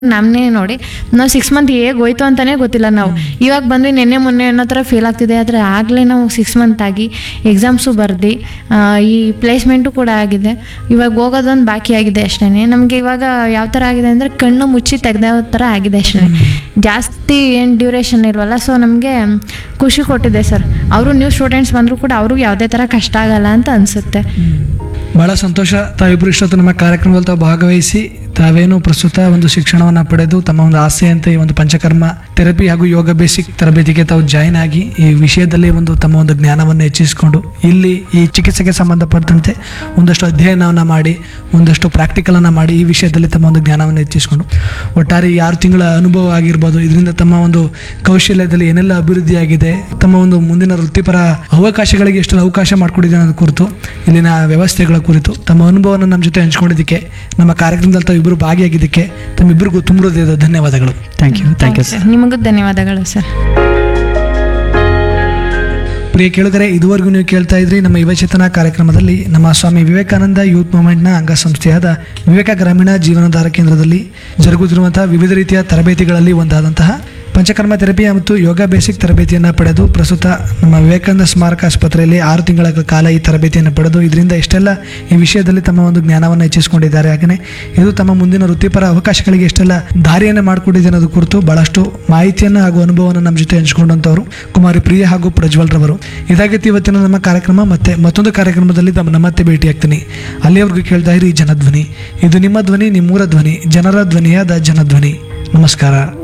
ನಮ್ಮನ್ನೇ ನೋಡಿ ನಾವು ಸಿಕ್ಸ್ ಮಂತ್ ಹೇಗೆ ಹೋಯ್ತು ಅಂತಲೇ ಗೊತ್ತಿಲ್ಲ ನಾವು ಇವಾಗ ಬಂದ್ವಿ ನಿನ್ನೆ ಮೊನ್ನೆ ಅನ್ನೋ ಥರ ಫೀಲ್ ಆಗ್ತಿದೆ ಆದರೆ ಆಗಲೇ ನಾವು ಸಿಕ್ಸ್ ಮಂತ್ ಆಗಿ ಎಕ್ಸಾಮ್ಸು ಬರ್ದು ಈ ಪ್ಲೇಸ್ಮೆಂಟು ಕೂಡ ಆಗಿದೆ ಇವಾಗ ಹೋಗೋದೊಂದು ಬಾಕಿ ಆಗಿದೆ ಅಷ್ಟೇ ನಮಗೆ ಇವಾಗ ಯಾವ ಥರ ಆಗಿದೆ ಅಂದರೆ ಕಣ್ಣು ಮುಚ್ಚಿ ತೆಗ್ದ ಥರ ಆಗಿದೆ ಅಷ್ಟೇ ಜಾಸ್ತಿ ಏನು ಡ್ಯೂರೇಷನ್ ಇಲ್ವಲ್ಲ ಸೊ ನಮಗೆ ಖುಷಿ ಕೊಟ್ಟಿದೆ ಸರ್ ಅವರು ನ್ಯೂ ಸ್ಟೂಡೆಂಟ್ಸ್ ಬಂದರೂ ಕೂಡ ಅವ್ರಿಗೆ ಯಾವುದೇ ಥರ ಕಷ್ಟ ಆಗಲ್ಲ ಅಂತ ಅನಿಸುತ್ತೆ ಬಹಳ ಸಂತೋಷ ತಾವಿಬ್ಬರು ಇಷ್ಟೊತ್ತು ನಮ್ಮ ಕಾರ್ಯಕ್ರಮದಲ್ಲಿ ತಾವು ಭಾಗವಹಿಸಿ ತಾವೇನು ಪ್ರಸ್ತುತ ಒಂದು ಶಿಕ್ಷಣವನ್ನು ಪಡೆದು ತಮ್ಮ ಒಂದು ಆಸೆಯಂತೆ ಈ ಒಂದು ಪಂಚಕರ್ಮ ಥೆರಪಿ ಹಾಗೂ ಯೋಗ ಬೇಸಿಕ್ ತರಬೇತಿಗೆ ತಾವು ಜಾಯಿನ್ ಆಗಿ ಈ ವಿಷಯದಲ್ಲಿ ಒಂದು ತಮ್ಮ ಒಂದು ಜ್ಞಾನವನ್ನು ಹೆಚ್ಚಿಸಿಕೊಂಡು ಇಲ್ಲಿ ಈ ಚಿಕಿತ್ಸೆಗೆ ಸಂಬಂಧಪಟ್ಟಂತೆ ಒಂದಷ್ಟು ಅಧ್ಯಯನವನ್ನು ಮಾಡಿ ಒಂದಷ್ಟು ಪ್ರಾಕ್ಟಿಕಲನ್ನು ಮಾಡಿ ಈ ವಿಷಯದಲ್ಲಿ ತಮ್ಮ ಒಂದು ಜ್ಞಾನವನ್ನು ಹೆಚ್ಚಿಸಿಕೊಂಡು ಒಟ್ಟಾರೆ ಈ ಆರು ತಿಂಗಳ ಅನುಭವ ಆಗಿರ್ಬೋದು ಇದರಿಂದ ತಮ್ಮ ಒಂದು ಕೌಶಲ್ಯದಲ್ಲಿ ಏನೆಲ್ಲ ಅಭಿವೃದ್ಧಿ ಆಗಿದೆ ತಮ್ಮ ಒಂದು ಮುಂದಿನ ವೃತ್ತಿಪರ ಅವಕಾಶಗಳಿಗೆ ಎಷ್ಟು ಅವಕಾಶ ಮಾಡಿಕೊಡಿದೆ ಅನ್ನೋದು ಕುರಿತು ಇಲ್ಲಿನ ವ್ಯವಸ್ಥೆಗಳ ಕುರಿತು ತಮ್ಮ ಅನುಭವವನ್ನು ನಮ್ಮ ಜೊತೆ ಹಂಚ್ಕೊಂಡಿದ್ದಕ್ಕೆ ನಮ್ಮ ಕಾರ್ಯಕ್ರಮದಲ್ಲಿ ತಾವಿಬ್ಬರು ಭಾಗಿಯಾಗಿದ್ದಕ್ಕೆ ತಮ್ಮಿಬ್ಬರಿಗೂ ತುಂಬ ಹೃದಯದ ಧನ್ಯವಾದಗಳು thank you thank you sir ನಿಮಗೂ ಧನ್ಯವಾದಗಳು ಸರ್ ಪ್ರಿಯ ಕೇಳಿದರೆ ಇದುವರೆಗೂ ನೀವು ಕೇಳ್ತಾ ಇದ್ರಿ ನಮ್ಮ ಯುವಚೇತನ ಕಾರ್ಯಕ್ರಮದಲ್ಲಿ ನಮ್ಮ ಸ್ವಾಮಿ ವಿವೇಕಾನಂದ ಯೂತ್ ಮೂವ್ಮೆಂಟ್ನ ಅಂಗಸಂಸ್ಥೆಯಾದ ವಿವೇಕ ಗ್ರಾಮೀಣ ಜೀವನಾಧಾರ ಕೇಂದ್ರದಲ್ಲಿ ಜರುಗುತ್ತಿರುವಂತಹ ವಿವಿಧ ರೀತಿಯ ತರಬೇತಿಗಳಲ್ಲಿ ಒಂದಾದಂತಹ ಪಂಚಕರ್ಮ ಥೆರಪಿ ಮತ್ತು ಯೋಗ ಬೇಸಿಕ್ ತರಬೇತಿಯನ್ನು ಪಡೆದು ಪ್ರಸ್ತುತ ನಮ್ಮ ವಿವೇಕಾನಂದ ಸ್ಮಾರಕ ಆಸ್ಪತ್ರೆಯಲ್ಲಿ ಆರು ತಿಂಗಳ ಕಾಲ ಈ ತರಬೇತಿಯನ್ನು ಪಡೆದು ಇದರಿಂದ ಎಷ್ಟೆಲ್ಲ ಈ ವಿಷಯದಲ್ಲಿ ತಮ್ಮ ಒಂದು ಜ್ಞಾನವನ್ನು ಹೆಚ್ಚಿಸಿಕೊಂಡಿದ್ದಾರೆ ಹಾಗೆಯೇ ಇದು ತಮ್ಮ ಮುಂದಿನ ವೃತ್ತಿಪರ ಅವಕಾಶಗಳಿಗೆ ಎಷ್ಟೆಲ್ಲ ದಾರಿಯನ್ನು ಮಾಡಿಕೊಟ್ಟಿದೆ ಅನ್ನೋದು ಕುರಿತು ಬಹಳಷ್ಟು ಮಾಹಿತಿಯನ್ನು ಹಾಗೂ ಅನುಭವವನ್ನು ನಮ್ಮ ಜೊತೆ ಹಂಚಿಕೊಂಡಂಥವ್ರು ಕುಮಾರಿ ಪ್ರಿಯ ಹಾಗೂ ಪ್ರಜ್ವಲ್ ರವರು ಇದಾಗಿತ್ತು ಇವತ್ತಿನ ನಮ್ಮ ಕಾರ್ಯಕ್ರಮ ಮತ್ತೆ ಮತ್ತೊಂದು ಕಾರ್ಯಕ್ರಮದಲ್ಲಿ ತಮ್ಮ ಮತ್ತೆ ಭೇಟಿಯಾಗ್ತೀನಿ ಅಲ್ಲಿಯವರೆಗೂ ಕೇಳ್ತಾ ಇರಿ ಜನಧ್ವನಿ ಇದು ನಿಮ್ಮ ಧ್ವನಿ ನಿಮ್ಮೂರ ಧ್ವನಿ ಜನರ ಧ್ವನಿಯಾದ ಜನಧ್ವನಿ ನಮಸ್ಕಾರ